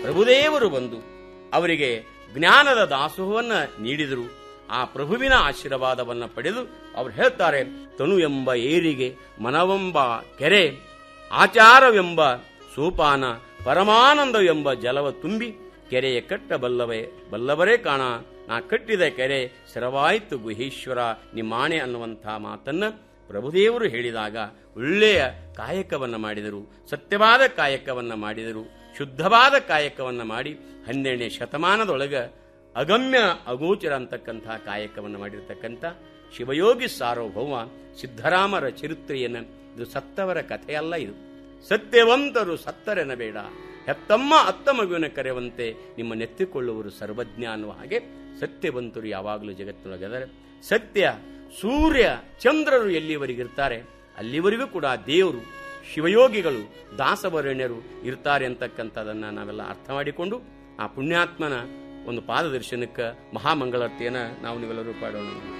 ಪ್ರಭುದೇವರು ಬಂದು ಅವರಿಗೆ ಜ್ಞಾನದ ದಾಸೋಹವನ್ನ ನೀಡಿದರು ಆ ಪ್ರಭುವಿನ ಆಶೀರ್ವಾದವನ್ನ ಪಡೆದು ಅವರು ಹೇಳ್ತಾರೆ ತನು ಎಂಬ ಏರಿಗೆ ಮನವೆಂಬ ಕೆರೆ ಆಚಾರವೆಂಬ ಸೋಪಾನ ಪರಮಾನಂದವೆಂಬ ಜಲವ ತುಂಬಿ ಕೆರೆಯ ಕಟ್ಟಬಲ್ಲವೇ ಬಲ್ಲವರೇ ಕಾಣ ನಾ ಕಟ್ಟಿದ ಕೆರೆ ಸ್ಥಿರವಾಯಿತು ಗುಹೇಶ್ವರ ನಿಮ್ಮಾಣೆ ಅನ್ನುವಂಥ ಮಾತನ್ನ ಪ್ರಭುದೇವರು ಹೇಳಿದಾಗ ಒಳ್ಳೆಯ ಕಾಯಕವನ್ನ ಮಾಡಿದರು ಸತ್ಯವಾದ ಕಾಯಕವನ್ನ ಮಾಡಿದರು ಶುದ್ಧವಾದ ಕಾಯಕವನ್ನ ಮಾಡಿ ಹನ್ನೆರಡನೇ ಶತಮಾನದೊಳಗ ಅಗಮ್ಯ ಅಗೋಚರ ಅಂತಕ್ಕಂಥ ಕಾಯಕವನ್ನು ಮಾಡಿರ್ತಕ್ಕಂಥ ಶಿವಯೋಗಿ ಸಾರ್ವಭೌಮ ಸಿದ್ದರಾಮರ ಚರಿತ್ರೆಯನ್ನ ಇದು ಸತ್ತವರ ಕಥೆಯಲ್ಲ ಇದು ಸತ್ಯವಂತರು ಸತ್ತರೆನಬೇಡ ಹೆತ್ತಮ್ಮ ಅತ್ತ ಮಗುವಿನ ಕರೆಯುವಂತೆ ನಿಮ್ಮ ನೆತ್ತಿಕೊಳ್ಳುವರು ಸರ್ವಜ್ಞ ಅನ್ನುವ ಹಾಗೆ ಸತ್ಯವಂತರು ಯಾವಾಗಲೂ ಜಗತ್ತಿನೊಳಗದರೆ ಸತ್ಯ ಸೂರ್ಯ ಚಂದ್ರರು ಎಲ್ಲಿವರೆಗಿರ್ತಾರೆ ಅಲ್ಲಿವರೆಗೂ ಕೂಡ ದೇವರು ಶಿವಯೋಗಿಗಳು ದಾಸವರಣ್ಯರು ಇರ್ತಾರೆ ಅಂತಕ್ಕಂಥದನ್ನ ನಾವೆಲ್ಲ ಅರ್ಥ ಮಾಡಿಕೊಂಡು ಆ ಪುಣ್ಯಾತ್ಮನ ಒಂದು ಪಾದದರ್ಶನಕ್ಕೆ ಮಹಾಮಂಗಳಾರತಿಯನ್ನ ನಾವು ನೀವೆಲ್ಲರೂ ಪಾಡೋಣ